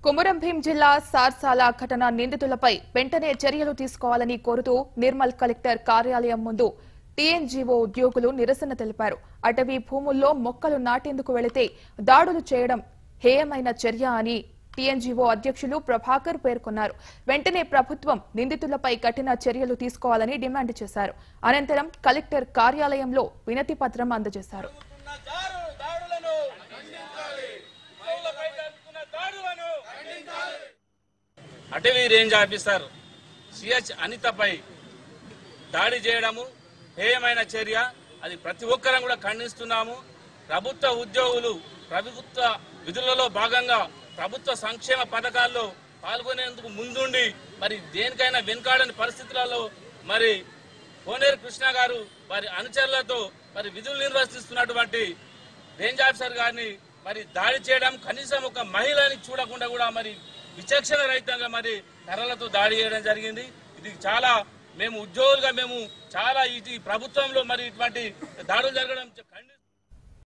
కుమురం భీం జిల్లా సార్సాల ఘటన నిందితులపై వెంటనే చర్యలు తీసుకోవాలని కోరుతూ నిర్మల్ కలెక్టర్ కార్యాలయం ముందు టీఎన్జీఓ ఉద్యోగులు నిరసన తెలిపారు అటవీ భూముల్లో మొక్కలు నాటేందుకు వెళితే దాడులు చేయడం హేయమైన చర్య అని టీఎన్జీఓ అధ్యక్షులు ప్రభాకర్ పేర్కొన్నారు వెంటనే ప్రభుత్వం నిందితులపై కఠిన చర్యలు తీసుకోవాలని డిమాండ్ చేశారు అనంతరం కలెక్టర్ కార్యాలయంలో వినతి పత్రం అందజేశారు జరుగుతున్న దారు దాడులను పౌరులపై జరుగుతున్న దాడులను అటవీ రేంజ్ ఆఫీసర్ సిహెచ్ అనితపై దాడి చేయడము హేయమైన చర్య అది ప్రతి ఒక్కరం కూడా ఖండిస్తున్నాము ప్రభుత్వ ఉద్యోగులు ప్రభుత్వ విధులలో భాగంగా ప్రభుత్వ సంక్షేమ పథకాల్లో పాల్గొనేందుకు ముందుండి మరి దేనికైనా వెనుకాడని పరిస్థితులలో మరి కోనేరు కృష్ణ గారు వారి అనుచరులతో మరి విధులు నిర్వర్తిస్తున్నటువంటి రేంజ్ ఆఫీసర్ గారిని మరి దాడి చేయడం కనీసం ఒక మహిళని చూడకుండా కూడా మరి విచక్షణ రహితంగా మరి కర్రలతో దాడి చేయడం జరిగింది ఇది చాలా మేము ఉద్యోగులుగా మేము చాలా ఇది ప్రభుత్వంలో మరి ఇటువంటి దాడులు జరగడం ఖండి